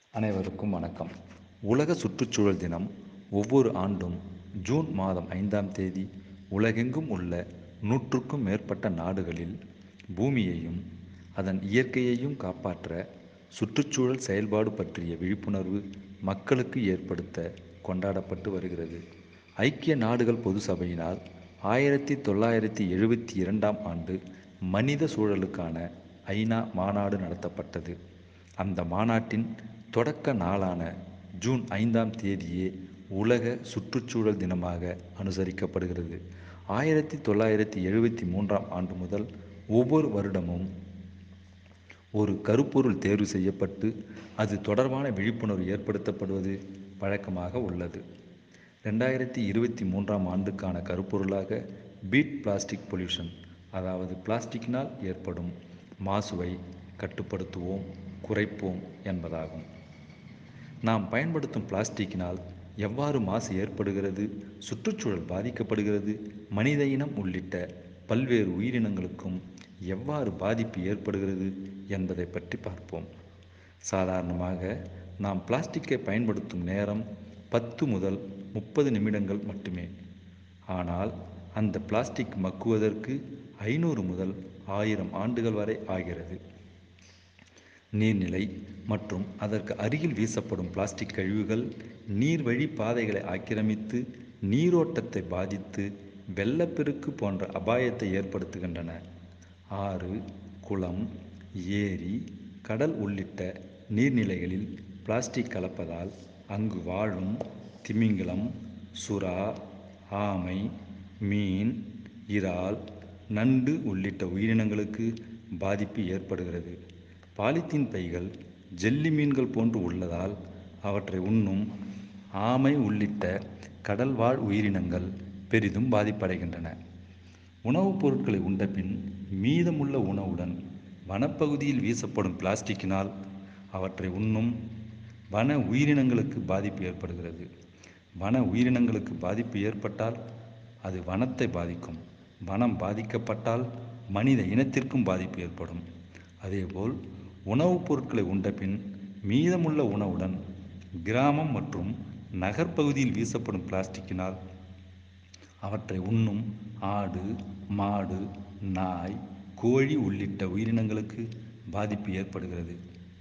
அனைவருக்கும் வணக்கம் உலக சுற்றுச்சூழல் தினம் ஒவ்வொரு ஆண்டும் ஜூன் மாதம் ஐந்தாம் தேதி உலகெங்கும் உள்ள நூற்றுக்கும் மேற்பட்ட நாடுகளில் பூமியையும் அதன் இயற்கையையும் காப்பாற்ற சுற்றுச்சூழல் செயல்பாடு பற்றிய விழிப்புணர்வு மக்களுக்கு ஏற்படுத்த கொண்டாடப்பட்டு வருகிறது ஐக்கிய நாடுகள் பொது சபையினால் ஆயிரத்தி தொள்ளாயிரத்தி எழுபத்தி இரண்டாம் ஆண்டு மனித சூழலுக்கான ஐநா மாநாடு நடத்தப்பட்டது அந்த மாநாட்டின் தொடக்க நாளான ஜூன் ஐந்தாம் தேதியே உலக சுற்றுச்சூழல் தினமாக அனுசரிக்கப்படுகிறது ஆயிரத்தி தொள்ளாயிரத்தி எழுபத்தி மூன்றாம் ஆண்டு முதல் ஒவ்வொரு வருடமும் ஒரு கருப்பொருள் தேர்வு செய்யப்பட்டு அது தொடர்பான விழிப்புணர்வு ஏற்படுத்தப்படுவது வழக்கமாக உள்ளது ரெண்டாயிரத்தி இருபத்தி மூன்றாம் ஆண்டுக்கான கருப்பொருளாக பீட் பிளாஸ்டிக் பொல்யூஷன் அதாவது பிளாஸ்டிக்கினால் ஏற்படும் மாசுவை கட்டுப்படுத்துவோம் குறைப்போம் என்பதாகும் நாம் பயன்படுத்தும் பிளாஸ்டிக்கினால் எவ்வாறு மாசு ஏற்படுகிறது சுற்றுச்சூழல் பாதிக்கப்படுகிறது மனித இனம் உள்ளிட்ட பல்வேறு உயிரினங்களுக்கும் எவ்வாறு பாதிப்பு ஏற்படுகிறது என்பதை பற்றி பார்ப்போம் சாதாரணமாக நாம் பிளாஸ்டிக்கை பயன்படுத்தும் நேரம் பத்து முதல் முப்பது நிமிடங்கள் மட்டுமே ஆனால் அந்த பிளாஸ்டிக் மக்குவதற்கு ஐநூறு முதல் ஆயிரம் ஆண்டுகள் வரை ஆகிறது நீர்நிலை மற்றும் அதற்கு அருகில் வீசப்படும் பிளாஸ்டிக் கழிவுகள் நீர்வழி பாதைகளை ஆக்கிரமித்து நீரோட்டத்தை பாதித்து வெள்ளப்பெருக்கு போன்ற அபாயத்தை ஏற்படுத்துகின்றன ஆறு குளம் ஏரி கடல் உள்ளிட்ட நீர்நிலைகளில் பிளாஸ்டிக் கலப்பதால் அங்கு வாழும் திமிங்கலம் சுறா ஆமை மீன் இறால் நண்டு உள்ளிட்ட உயிரினங்களுக்கு பாதிப்பு ஏற்படுகிறது பாலித்தீன் பைகள் ஜெல்லி மீன்கள் போன்று உள்ளதால் அவற்றை உண்ணும் ஆமை உள்ளிட்ட கடல்வாழ் உயிரினங்கள் பெரிதும் பாதிப்படைகின்றன உணவுப் பொருட்களை உண்டபின் மீதமுள்ள உணவுடன் வனப்பகுதியில் வீசப்படும் பிளாஸ்டிக்கினால் அவற்றை உண்ணும் வன உயிரினங்களுக்கு பாதிப்பு ஏற்படுகிறது வன உயிரினங்களுக்கு பாதிப்பு ஏற்பட்டால் அது வனத்தை பாதிக்கும் வனம் பாதிக்கப்பட்டால் மனித இனத்திற்கும் பாதிப்பு ஏற்படும் அதேபோல் உணவுப் பொருட்களை உண்டபின் மீதமுள்ள உணவுடன் கிராமம் மற்றும் நகர்ப்பகுதியில் வீசப்படும் பிளாஸ்டிக்கினால் அவற்றை உண்ணும் ஆடு மாடு நாய் கோழி உள்ளிட்ட உயிரினங்களுக்கு பாதிப்பு ஏற்படுகிறது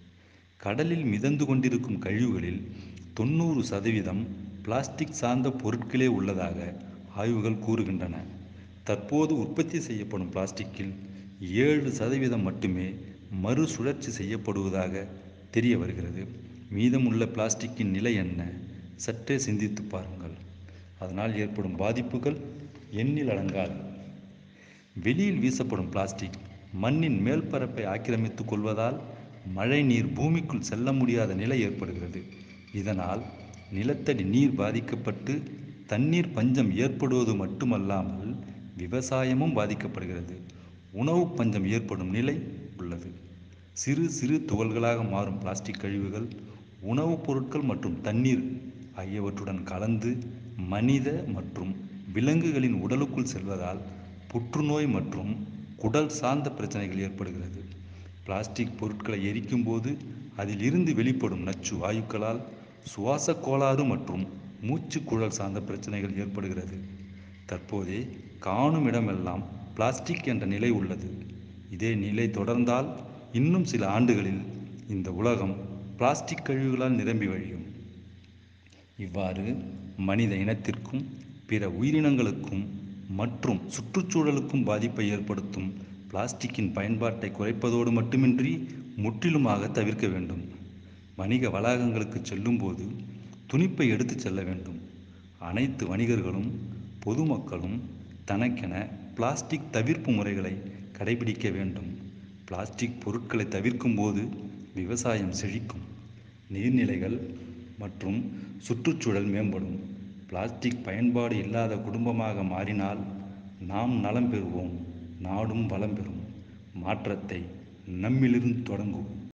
கடலில் மிதந்து கொண்டிருக்கும் கழிவுகளில் தொண்ணூறு சதவீதம் பிளாஸ்டிக் சார்ந்த பொருட்களே உள்ளதாக ஆய்வுகள் கூறுகின்றன தற்போது உற்பத்தி செய்யப்படும் பிளாஸ்டிக்கில் ஏழு சதவீதம் மட்டுமே மறுசுழற்சி செய்யப்படுவதாக தெரிய வருகிறது மீதமுள்ள பிளாஸ்டிக்கின் நிலை என்ன சற்றே சிந்தித்து பாருங்கள் அதனால் ஏற்படும் பாதிப்புகள் எண்ணில் அடங்காது வெளியில் வீசப்படும் பிளாஸ்டிக் மண்ணின் மேல்பரப்பை ஆக்கிரமித்துக் கொள்வதால் மழை நீர் பூமிக்குள் செல்ல முடியாத நிலை ஏற்படுகிறது இதனால் நிலத்தடி நீர் பாதிக்கப்பட்டு தண்ணீர் பஞ்சம் ஏற்படுவது மட்டுமல்லாமல் விவசாயமும் பாதிக்கப்படுகிறது உணவு பஞ்சம் ஏற்படும் நிலை உள்ளது சிறு சிறு துகள்களாக மாறும் பிளாஸ்டிக் கழிவுகள் உணவுப் பொருட்கள் மற்றும் தண்ணீர் ஆகியவற்றுடன் கலந்து மனித மற்றும் விலங்குகளின் உடலுக்குள் செல்வதால் புற்றுநோய் மற்றும் குடல் சார்ந்த பிரச்சனைகள் ஏற்படுகிறது பிளாஸ்டிக் பொருட்களை எரிக்கும் போது அதில் இருந்து வெளிப்படும் நச்சு வாயுக்களால் சுவாச கோளாறு மற்றும் மூச்சு குழல் சார்ந்த பிரச்சனைகள் ஏற்படுகிறது தற்போதே காணும் இடமெல்லாம் பிளாஸ்டிக் என்ற நிலை உள்ளது இதே நிலை தொடர்ந்தால் இன்னும் சில ஆண்டுகளில் இந்த உலகம் பிளாஸ்டிக் கழிவுகளால் நிரம்பி வழியும் இவ்வாறு மனித இனத்திற்கும் பிற உயிரினங்களுக்கும் மற்றும் சுற்றுச்சூழலுக்கும் பாதிப்பை ஏற்படுத்தும் பிளாஸ்டிக்கின் பயன்பாட்டை குறைப்பதோடு மட்டுமின்றி முற்றிலுமாக தவிர்க்க வேண்டும் வணிக வளாகங்களுக்கு செல்லும்போது துணிப்பை எடுத்து செல்ல வேண்டும் அனைத்து வணிகர்களும் பொதுமக்களும் தனக்கென பிளாஸ்டிக் தவிர்ப்பு முறைகளை கடைபிடிக்க வேண்டும் பிளாஸ்டிக் பொருட்களை தவிர்க்கும் போது விவசாயம் செழிக்கும் நீர்நிலைகள் மற்றும் சுற்றுச்சூழல் மேம்படும் பிளாஸ்டிக் பயன்பாடு இல்லாத குடும்பமாக மாறினால் நாம் நலம் பெறுவோம் நாடும் வளம் பெறும் மாற்றத்தை நம்மிலிருந்து தொடங்குவோம்